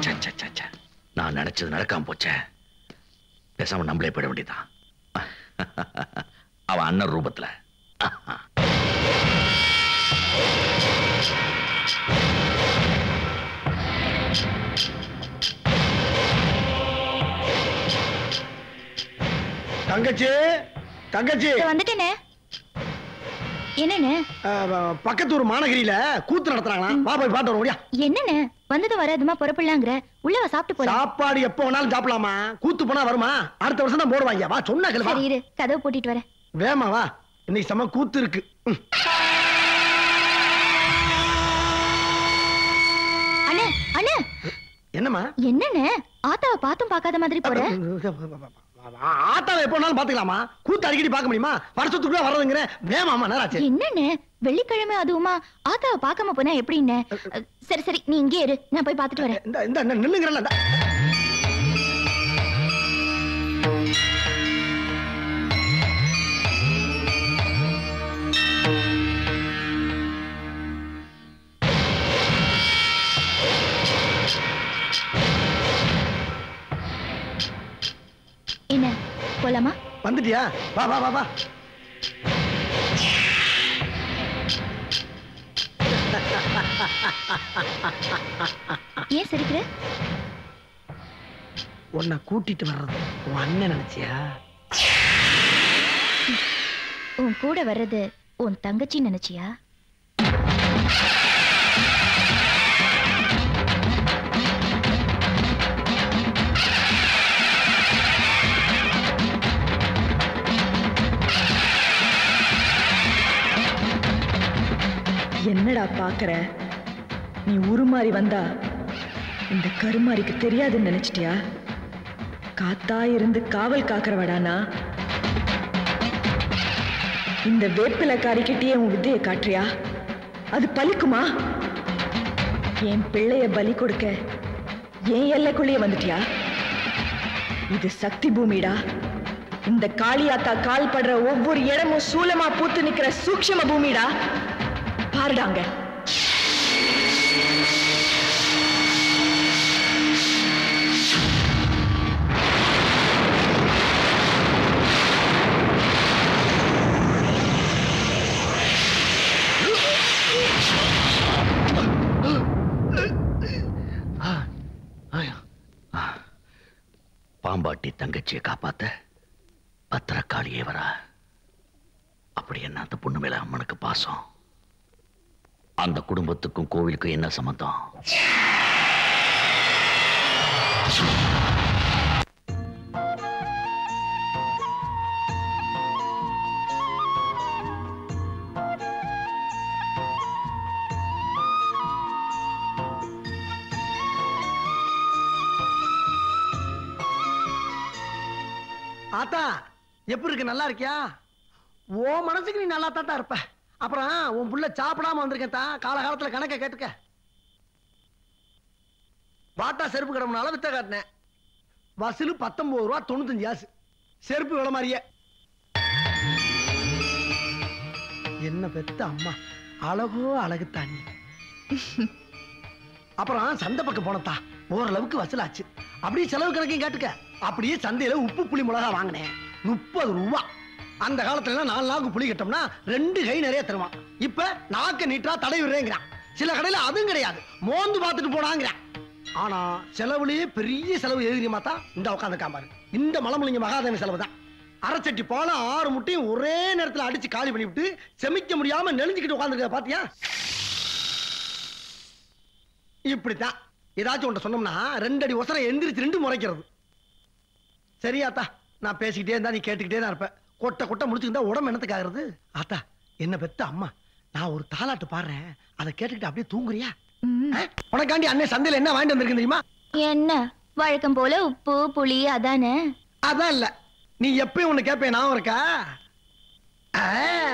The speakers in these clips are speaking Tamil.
ச்சே, ச்சே, ச்சே, ச்சே. நான் நினைச்சது நடக்காம போச்சே பேசாம நம்மளே போயிட வேண்டியதான் அவன் அண்ணன் ரூபத்துல தங்கச்சி தங்கச்சி இதோ வந்துட்டேனே என்னண்ணே அஹ், ப- பக்கத்து ஊர் மாநகரியில கூத்து நடத்துறாங்களா வா போய் பாட்டு வரும் ஓடியா என்னண்ணே வந்ததும் வராதுமா புறப்படலாங்கிற உள்ளவ சாப்பிட்டு போலாம் சாப்பாடு எப்போ வேணாலும் சாப்பிடலாமா கூத்து போனா வருமா அடுத்த வருஷம் தான் போடுவாங்க வா சொன்னா கேளு, வா சரி இரு கதவு பூட்டிட்டு வரேன் வேமா வா இன்னைக்கு செம்ம கூத்து இருக்கு ம். அண்ணே அண்ணே என்னம்மா என்னண்ணே ஆத்தாவை பார்த்தும் பார்க்காத மாதிரி போற ஆட்டாவை எப்போ வேணாலும் பாத்துக்கலாமா கூத்து அடிக்கடி பார்க்க முடியுமா வருஷத்துக்குள்ள வர்றதுங்கிற வேமாமா நேராச்சு என்னண்ணே வெள்ளிக்கிழமை அதுவுமா ஆத்தாவை பார்க்காம போனா எப்படின்னு சரி சரி நீ இங்கே இரு நான் போய் பார்த்துட்டு வரேன் இந்த இந்த இந்த நில்லுங்கிறல்ல இந்த என்ன போலாமா வந்துட்டியா வா வா வா வா ஏன் சிரிக்கிற உன்னை கூட்டிட்டு வர்றது உன் அண்ணன் நினைச்சியா உன் கூட வர்றது உன் தங்கச்சி நினைச்சியா என்னடா பாக்குற நீ உருமாறி வந்தா இந்த கருமாரிக்கு தெரியாதுன்னு நினைச்சிட்டியா காத்தா இருந்து காவல் காக்கிறவடானா இந்த வேப்பிலக்காரிக்கிட்டே உன் வித்தையை காட்டுறியா அது பலிக்குமா என் பிள்ளைய பலி கொடுக்க என் எல்லைக்குள்ளேயே வந்துட்டியா இது சக்தி பூமிடா இந்த காளியாத்தா கால் படுற ஒவ்வொரு இடமும் சூலமா பூத்து நிக்கிற சூக்ஷ்ம பூமிடா பாருடாங்க பாம்பாட்டி தங்கச்சியை காப்பாத்த பத்திரக்காளியே வரா அப்படி என்ன அந்த பொண்ணு மேல அம்மனுக்கு பாசம் அந்த குடும்பத்துக்கும் கோவிலுக்கும் என்ன சம்பந்தம் ஆத்தா எப்படி இருக்கு நல்லா இருக்கியா ஓ மனசுக்கு நீ நல்லா தான் இருப்ப அப்புறம் உன் புள்ள சாப்பிடாம வந்திருக்கேன் தான் காலகாலத்துல கணக்க கேட்டுக்க பாட்டா செருப்பு கிடமுனால வித்த காட்டினேன் வசூலு பத்தொன்பது ரூபா தொண்ணூத்தஞ்சு காசு செருப்பு விலை மாதிரியே என்ன பெத்த அம்மா அழகோ அழகு தாண்டி அப்புறம் சந்தை பக்கம் போனதா ஓரளவுக்கு வசூலாச்சு அப்படியே செலவு கணக்கையும் கேட்டுக்க அப்படியே சந்தையில உப்பு புளி மிளகா வாங்கினேன் முப்பது ரூபா அந்த காலத்துல எல்லாம் நாலு நாக்கு புளி கட்டோம்னா ரெண்டு கை நிறைய தருவான் இப்ப நாக்க நீட்டா தடை விடுறேங்கிறான் சில கடையில அதுவும் கிடையாது மோந்து பார்த்துட்டு போனாங்கிறான் ஆனா செலவுலயே பெரிய செலவு எதிரியுமா தான் இந்த உட்காந்து காம்பாரு இந்த மலமுலிங்க மகாதேவி செலவு தான் அரைச்சட்டி பாலம் ஆறு முட்டையும் ஒரே நேரத்துல அடிச்சு காலி பண்ணிவிட்டு செமிக்க முடியாம நெளிஞ்சுக்கிட்டு உட்காந்துருக்க பாத்தியா இப்படித்தான் ஏதாச்சும் உன்ட்ட சொன்னோம்னா ரெண்டு அடி ஒசரம் எந்திரிச்சு ரெண்டு முறைக்கிறது சரியாத்தா நான் பேசிக்கிட்டே இருந்தா நீ கேட்டுக்கிட்டே தான் இருப்ப கொட்டை கொட்டை முடிச்சுக்கிட்டா உடம்பு என்னத்துக்கு ஆகுறது ஆத்தா என்ன பெத்த அம்மா நான் ஒரு தாலாட்டு பாடுறேன் அதை கேட்டுக்கிட்டு அப்படியே தூங்குறியா ஆ? உனக்காண்டி அண்ணன் சந்தையில என்ன வாங்கிட்டு வந்திருக்கு தெரியுமா என்ன வழக்கம் போல உப்பு புளி அதானே அதான் இல்ல நீ எப்பயும் ஒண்ணு கேட்பேன் நான் இருக்கா ஆ,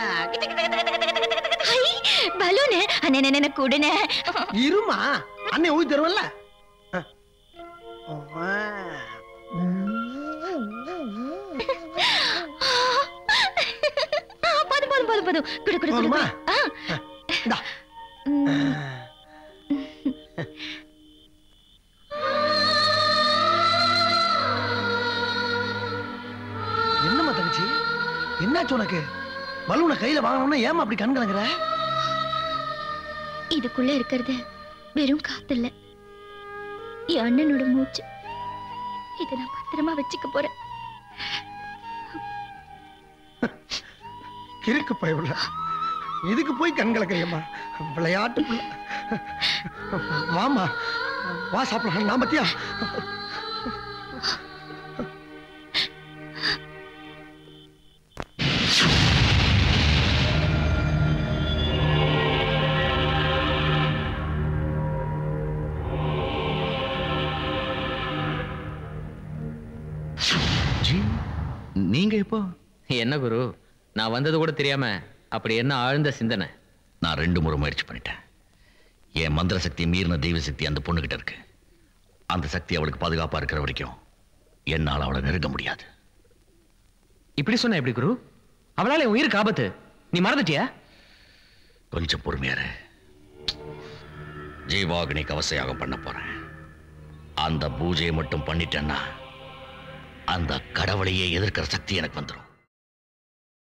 பலூனு அண்ணே கூடுனே இருமா அண்ணன் ஊதி தருவல்ல ஆ. ஆ. போதும் போதும் போதும் போதும் குடு குடு குடு போதுமா? ஆ. இந்தா. ம். ஆ. என்னாச்சு உனக்கு பலூனை கையில வாங்கணும்னா ஏமா அப்படி கண் கலங்குற இதுக்குள்ள இருக்கிறது வெறும் காத்து இல்ல என் அண்ணனோட மூச்சு இதை நான் பத்திரமா வச்சுக்க போறேன் கிறுக்கு பயவுள்ள இதுக்கு போய் கண் கலக்குறியம்மா விளையாட்டு புள்ள வாமா வா சாப்பிடலாம் நான் பத்தியா ஜி நீங்க இப்போ என்ன குரு நான் வந்தது கூட தெரியாம அப்படி என்ன ஆழ்ந்த சிந்தனை நான் ரெண்டு முறை முயற்சி பண்ணிட்டேன் என் மந்திர சக்தி மீறின தெய்வ சக்தி அந்த பொண்ணுகிட்ட இருக்கு அந்த சக்தி அவளுக்கு பாதுகாப்பா இருக்கிற வரைக்கும் என்னால் அவளை நெருங்க முடியாது இப்படி சொன்ன எப்படி குரு அவளால என் உயிருக்கு ஆபத்து நீ மறந்துட்டியா கொஞ்சம் பொறுமையாரு ஜீவாகினி கவசயாகம் பண்ண போறேன் அந்த பூஜையை மட்டும் பண்ணிட்டேன்னா அந்த கடவுளையே எதிர்க்கிற சக்தி எனக்கு வந்துடும்